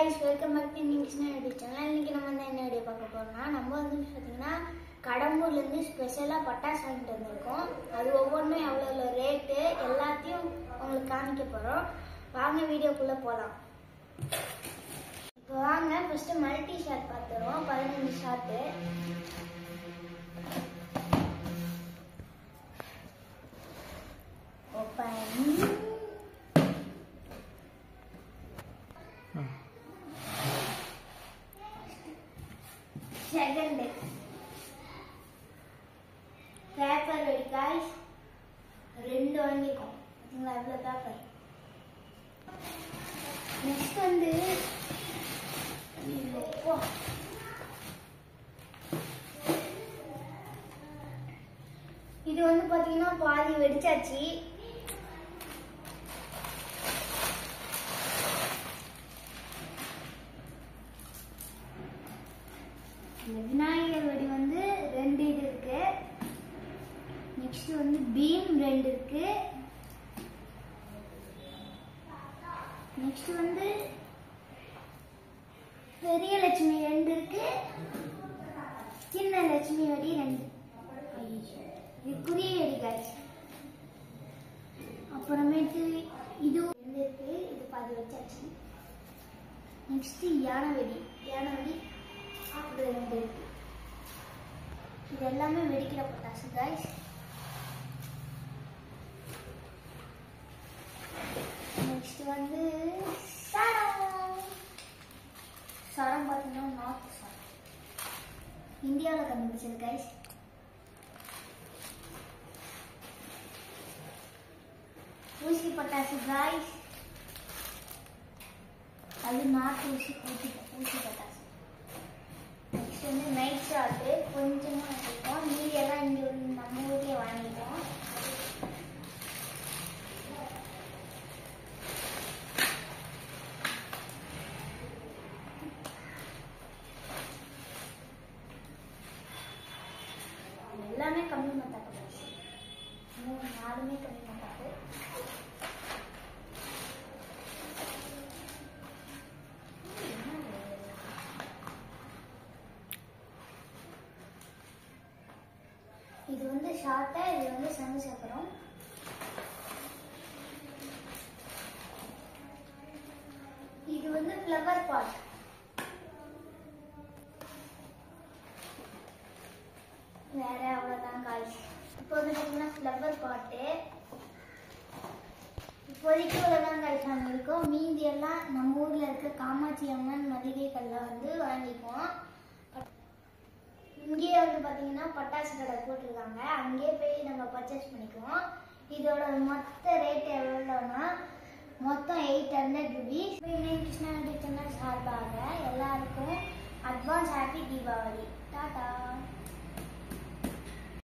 Guys welcome back to இங்கிலீஷ்னா YouTube channel இன்னைக்கு நம்ம வந்து என்ன வீடியோ பார்க்க போறோம்னா நம்ம வந்து பார்த்தீங்கன்னா கடம்பூர்லேருந்து ஸ்பெஷலாக பட்டாசு வாங்கிட்டு வந்திருக்கோம் அது ஒவ்வொன்றும் எவ்வளோ எவ்வளோ ரேட்டு எல்லாத்தையும் உங்களுக்கு காமிக்க போகிறோம் வாங்க வீடியோக்குள்ளே போகலாம் இப்போ வாங்க ஃபஸ்ட்டு மல்டி ஷாட் பார்த்துருவோம் பதினஞ்சு shot open second paper ready guys ரெண்டு வாங்கியிருக்கோம் பார்த்தீங்களா எவ்வளோ பேப்பர் நெக்ஸ்ட் வந்து ஐயோ, அப்பா. இது வந்து பார்த்தீங்கன்னா பாதி வெடிச்சாச்சு இந்த விநாயகர் வெடி வந்து ரெண்டு இது இருக்கு நெக்ஸ்ட் வந்து பீம் ரெண்டு இருக்கு நெக்ஸ்ட் வந்து பெரிய லட்சுமி ரெண்டு இருக்கு சின்ன லட்சுமி வெடி ரெண்டு ஐயோ, இது குரிய வெடி காய்ச்சி அப்புறமேட்டு இது ரெண்டு இருக்கு இது பாதி வச்சாச்சு நெக்ஸ்ட் யானை வெடி யானை வெடி இது ரெண்டு இருக்கு இது எல்லாமே வெடிக்கிற பட்டாசு காய்ஸ் நெக்ஸ்ட் வந்து சரம் சரம் பார்த்தீங்கன்னா நார்த் சரம் இந்தியாவில் கண்டுபிடிச்சது கைஸ் ஊசி பட்டாசு காய்ஸ் அது நாட்டு ஊசி ஊசி ஊசி பட்டாசு நெக்ஸ்ட் வந்து நைட் ஷாட்டு கொஞ்சமாக வச்சுருக்கோம் மீதி எல்லாம் இங்கே நம்ம ஊர்லேயே வாங்கிட்டோம் எல்லாமே கம்மி மத்தாப்பு மூணு நாலுமே கம்மி மத்தாப்பு இது வந்து ஷார்ட்டா இது வந்து சங்கு சக்கரம் இது வந்து ஃப்ளவர் பாட் வேற அவ்வளோதான் காய்ஸ் இப்போ வந்து பார்த்தீங்கன்னா ஃப்ளவர் பாட்டு இப்போதைக்கு இவ்வளோதான் காய்ஸ் வாங்கியிருக்கோம் மீதி எல்லாம் நம்ம ஊரில் இருக்க காமாட்சி அம்மன் மளிகை கல்லை வந்து வாங்கிக்குவோம் இங்கேயே வந்து பார்த்தீங்கன்னா பட்டாசு கடை போட்டிருக்காங்க அங்கேயே போய் நம்ம பர்ச்சேஸ் பண்ணிக்குவோம் இதோட மொத்த ரேட் எவ்வளோனா மொத்தம் எயிட் ஹண்ட்ரட் ருபீஸ் இன்னும் கிருஷ்ணா சேனல் சார்பாக எல்லாருக்கும் அட்வான்ஸ் ஹாப்பி தீபாவளி டாடா